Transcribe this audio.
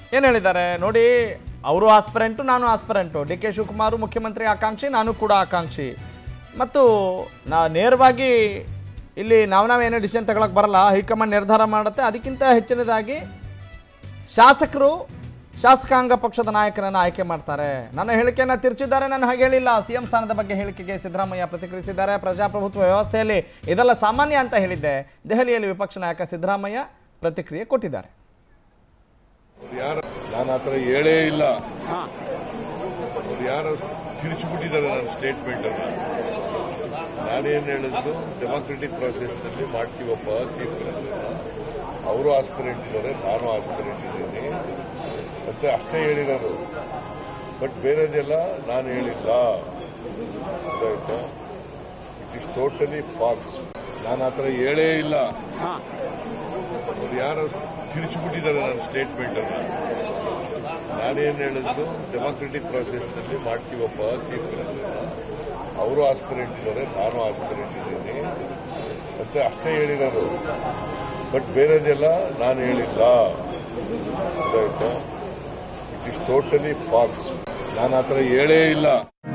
ಏನು ಹೇಳಿದ್ದಾರೆ ನೋಡಿ ಅವರು ಆಸ್ಪರೆಂಟು ನಾನು ಆಸ್ಪರೆಂಟು ಡಿ ಕೆ ಶಿವಕುಮಾರ್ ಮುಖ್ಯಮಂತ್ರಿ ಆಕಾಂಕ್ಷಿ ನಾನು ಕೂಡ ಆಕಾಂಕ್ಷಿ ಮತ್ತು ನಾ ನೇರವಾಗಿ ಇಲ್ಲಿ ನಾವು ನಾವೇನೋ ಡಿಸಿಷನ್ ತಗೊಳಕ್ಕೆ ಬರಲ್ಲ ಹೈಕಮಾಂಡ್ ನಿರ್ಧಾರ ಮಾಡುತ್ತೆ ಅದಕ್ಕಿಂತ ಹೆಚ್ಚಿನದಾಗಿ ಶಾಸಕರು ಶಾಸಕಾಂಗ ಪಕ್ಷದ ನಾಯಕರನ್ನು ಆಯ್ಕೆ ಮಾಡ್ತಾರೆ ನನ್ನ ಹೇಳಿಕೆಯನ್ನು ತಿರುಚಿದ್ದಾರೆ ನಾನು ಹಾಗೆ ಹೇಳಿಲ್ಲ ಸಿ ಎಂ ಸ್ಥಾನದ ಬಗ್ಗೆ ಹೇಳಿಕೆಗೆ ಸಿದ್ದರಾಮಯ್ಯ ಪ್ರತಿಕ್ರಿಯಿಸಿದ್ದಾರೆ ಪ್ರಜಾಪ್ರಭುತ್ವ ವ್ಯವಸ್ಥೆಯಲ್ಲಿ ಇದೆಲ್ಲ ಸಾಮಾನ್ಯ ಅಂತ ಹೇಳಿದ್ದೆ ದೆಹಲಿಯಲ್ಲಿ ವಿಪಕ್ಷ ನಾಯಕ ಸಿದ್ದರಾಮಯ್ಯ ಪ್ರತಿಕ್ರಿಯೆ ಕೊಟ್ಟಿದ್ದಾರೆ ಯಾರು ನಾನು ಆ ಥರ ಹೇಳೇ ಇಲ್ಲ ಅವ್ರು ಯಾರು ತಿರುಚಿಬಿಟ್ಟಿದ್ದಾರೆ ನನ್ನ ಸ್ಟೇಟ್ಮೆಂಟ್ ಅನ್ನ ನಾನೇನು ಹೇಳಿದ್ದು ಡೆಮಾಕ್ರೆಟಿಕ್ ಪ್ರಾಸೆಸ್ ನಲ್ಲಿ ಮಾಡ್ತೀವಪ್ಪ ಚೀಫ್ ಅವರು ಆಸ್ಪಿರೆಂಟ್ ಇದ್ದಾರೆ ನಾನು ಆಸ್ಪಿರೆಂಟ್ ಇದ್ದೀನಿ ಮತ್ತೆ ಅಷ್ಟೇ ಹೇಳಿರೋದು ಬಟ್ ಬೇರೆದೆಲ್ಲ ನಾನು ಹೇಳಿಲ್ಲ ಗೊತ್ತಾಯ್ತಾ ಇಟ್ ಇಸ್ ಟೋಟಲಿ ಫಾಲ್ಸ್ ನಾನು ಆ ಥರ ಹೇಳೇ ಇಲ್ಲ ಅವ್ರು ಯಾರು ತಿರುಚಿಬಿಟ್ಟಿದ್ದಾರೆ ನನ್ನ ಸ್ಟೇಟ್ಮೆಂಟ್ ಅನ್ನ ನಾನೇನು ಹೇಳಿದ್ದು ಡೆಮಾಕ್ರೆಟಿಕ್ ಪ್ರಾಸೆಸ್ ನಲ್ಲಿ ಮಾಡ್ತೀವಪ್ಪ ಚೀಫ್ ಅವರು ಆಸ್ಪಿರೆಂಟ್ ಇದ್ದಾರೆ ನಾನು ಆಸ್ಪಿರೆಂಟ್ ಇದ್ದೀನಿ ಮತ್ತೆ ಅಷ್ಟೇ ಹೇಳಿರೋದು ಬಟ್ ಬೇರೆದೆಲ್ಲ ನಾನು ಹೇಳಿಲ್ಲ ಗೊತ್ತಾಯ್ತಾ ಇಟ್ ಇಸ್ ಟೋಟಲಿ ಫಾಲ್ಸ್ ನಾನು ಆ ಥರ ಹೇಳೇ ಇಲ್ಲ